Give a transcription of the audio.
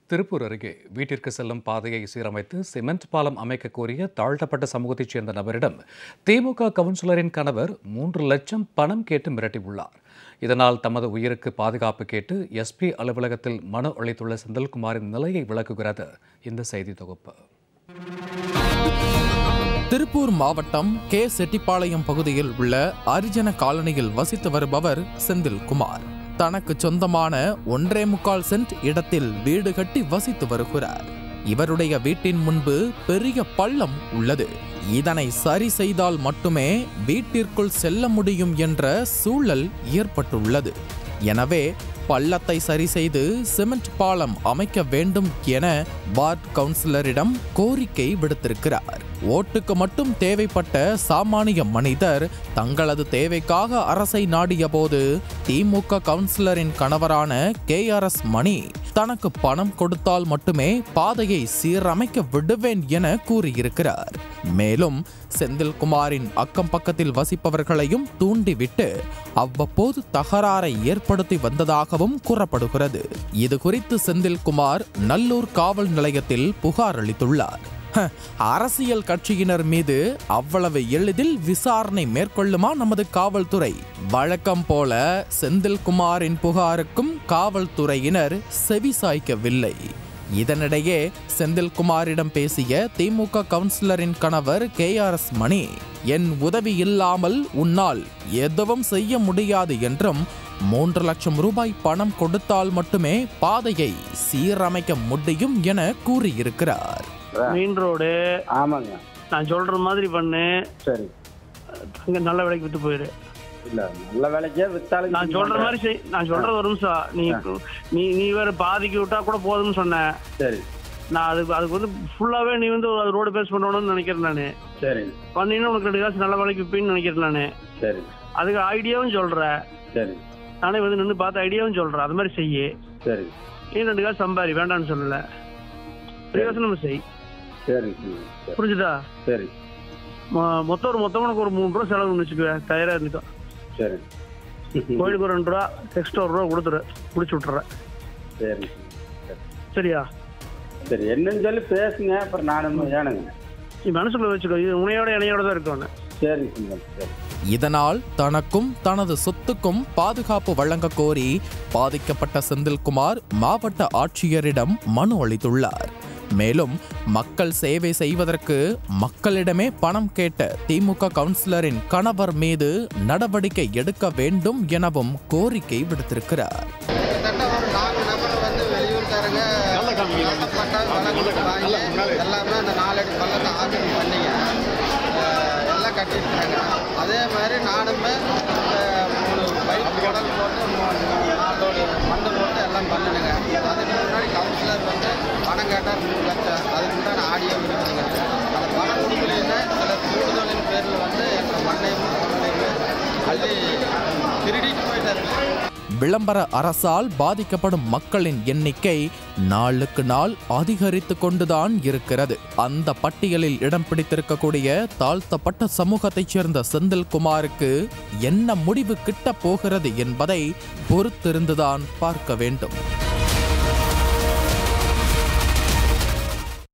திருப்பூர் அருகே வீட்டிற்கு செல்லும் பாதையை சீரமைத்து சிமெண்ட் பாலம் அமைக்க கோரிய தாழ்த்தப்பட்ட சமூகத்தைச் சேர்ந்த நபரிடம் திமுக கவுன்சிலரின் கணவர் மூன்று லட்சம் பணம் கேட்டு மிரட்டியுள்ளார் இதனால் தமது உயிருக்கு பாதுகாப்பு கேட்டு எஸ்பி அலுவலகத்தில் மனு அளித்துள்ள செந்தில்குமாரின் நிலையை விளக்குகிறது இந்த செய்தி தொகுப்பு திருப்பூர் மாவட்டம் கே செட்டிப்பாளையம் பகுதியில் உள்ள அரிஜன காலனியில் வசித்து வருபவர் செந்தில்குமார் தனக்கு சொந்தமான ஒன்றே முக்கால் சென்ட் இடத்தில் வீடு கட்டி வசித்து வருகிறார் இவருடைய வீட்டின் முன்பு பெரிய பள்ளம் உள்ளது இதனை சரி செய்தால் மட்டுமே வீட்டிற்குள் செல்ல முடியும் என்ற சூழல் ஏற்பட்டுள்ளது எனவே பள்ளத்தை சரி செய்து சிமெண்ட் பாலம் அமைக்க வேண்டும் என வார்டு கவுன்சிலரிடம் கோரிக்கை விடுத்திருக்கிறார் ஓட்டுக்கு மட்டும் தேவைப்பட்ட சாமானிய மனிதர் தங்களது தேவைக்காக அரசை நாடிய போது திமுக கவுன்சிலரின் கணவரான கே ஆர் எஸ் மணி தனக்கு பணம் கொடுத்தால் மட்டுமே பாதையை சீரமைக்க விடுவேன் என கூறியிருக்கிறார் மேலும் செந்தில்குமாரின் அக்கம் பக்கத்தில் வசிப்பவர்களையும் தூண்டிவிட்டு அவ்வப்போது தகராறை ஏற்படுத்தி வந்ததாகவும் கூறப்படுகிறது இது குறித்து செந்தில்குமார் நல்லூர் காவல் நிலையத்தில் புகார் அளித்துள்ளார் ஹ, அரசியல் கட்சியினர் மீது அவ்வளவு எளிதில் விசாரணை மேற்கொள்ளுமா நமது காவல்துறை வழக்கம் போல செந்தில்குமாரின் புகாருக்கும் காவல்துறையினர் செவிசாய்க்கவில்லை இதனிடையே செந்தில்குமாரிடம் பேசிய திமுக கவுன்சிலரின் கணவர் கே ஆர் எஸ் மணி என் உதவி இல்லாமல் உன்னால் எதுவும் செய்ய முடியாது என்றும் மூன்று லட்சம் ரூபாய் பணம் கொடுத்தால் மட்டுமே பாதையை சீரமைக்க முடியும் என கூறியிருக்கிறார் மெயின் ரோடு ஆமாங்க நான் சொல்ற மாதிரி பண்ணு சரி அங்க நல்ல விலைக்கு வித்து போயிரு இல்ல நல்ல வேலைக்கே வித்தாலும் நான் சொல்ற மாதிரி செய் நான் சொல்றது ஒரு நிமிஷம் நீ நீ நீ வேற பாதிக்கு விட்டா கூட போதும்னு சொன்னேன் சரி நான் அதுக்கு அதுக்கு வந்து ஃபுல்லாவே நீ வந்து ரோடு பேஸ் பண்ணணும்னு நினைக்கிறேன் நான் சரி வந்தீங்கன்னா உனக்கு ரெண்டு காசு நல்ல விலைக்கு விற்பேன்னு நினைக்கிறேன் நான் சரி அதுக்கு ஐடியாவும் சொல்றேன் சரி நானே வந்து நின்று பார்த்து ஐடியாவும் சொல்றேன் அது மாதிரி செய்யு சரி நீ ரெண்டு காசு சம்பாரி வேண்டாம்னு சொல்லல பிரயோசனம் செய் சரி சரி சரி புரிஞ்சுதா சரி மொ- மொத்தம் ஒரு மொத்தம் உனக்கு ஒரு மூணு ரூபா செலவு வச்சுக்குவேன் தயாரா இருந்துக்கோ சரி கோயிலுக்கு ஒரு ரெண்டு ரூபா எக்ஸ்ட்ரா ஒரு ரூபா கொடுத்துரு முடிச்சு விட்டுறேன் சரி சரி சரியா சரி என்னன்னு சொல்லி பேசுங்க அப்புறம் நானும் ஏனுங்க நீ மனசுக்குள்ள வச்சுக்கோ இது உனையோட இணையோட தான் இருக்கணும் சரி சுந்தர் சரி இதனால் தனக்கும் தனது சொத்துக்கும் பாதுகாப்பு வழங்க கோரி பாதிக்கப்பட்ட செந்தில்குமார் மாவட்ட ஆட்சியரிடம் மனு அளித்துள்ளார் மேலும் மக்கள் சேவை செய்வதற்கு மக்களிடமே பணம் கேட்ட திமுக கவுன்சிலரின் கணவர் மீது நடவடிக்கை எடுக்க வேண்டும் எனவும் கோரிக்கை விடுத்திருக்கிறார் கிட்டத்தட்ட ஒரு நாலு நபர் வந்து வெளியூர்காரங்க கஷ்டப்பட்ட வளங்களுக்கு வாங்கி எல்லாமே அந்த நாலடி பள்ளத்தை ஆக்கிரமி பண்ணிங்க அஹ் எல்லாம் கட்டியிருக்காங்க அதே மாதிரி நானுமே இந்த மூணு பைப் குடல் போட்டு மூணு நாலோடு மண்ணு போட்டு எல்லாம் பண்ணணுங்க அதுக்கு முன்னாடி கவுன்சிலர் வந்து பணம் கேட்டார் மூணு லட்சம் அதுக்கு முன்னாடி ஆடியோ இருக்குதுங்க அந்த பணம் கொடுக்கலன்னா சில கூடுதலின் பேரில் வந்து எங்கள் மண்ணையும் பொருளையுமே அள்ளி திருடிட்டு போயிட்டாரு விளம்பர அரசால் பாதிக்கப்படும் மக்களின் எண்ணிக்கை நாளுக்கு நாள் அதிகரித்து கொண்டுதான் இருக்கிறது அந்த பட்டியலில் இடம் பிடித்திருக்கக்கூடிய தாழ்த்தப்பட்ட சமூகத்தைச் சேர்ந்த செந்தில்குமாருக்கு என்ன முடிவு கிட்டப் போகிறது என்பதை பொறுத்திருந்துதான் பார்க்க வேண்டும்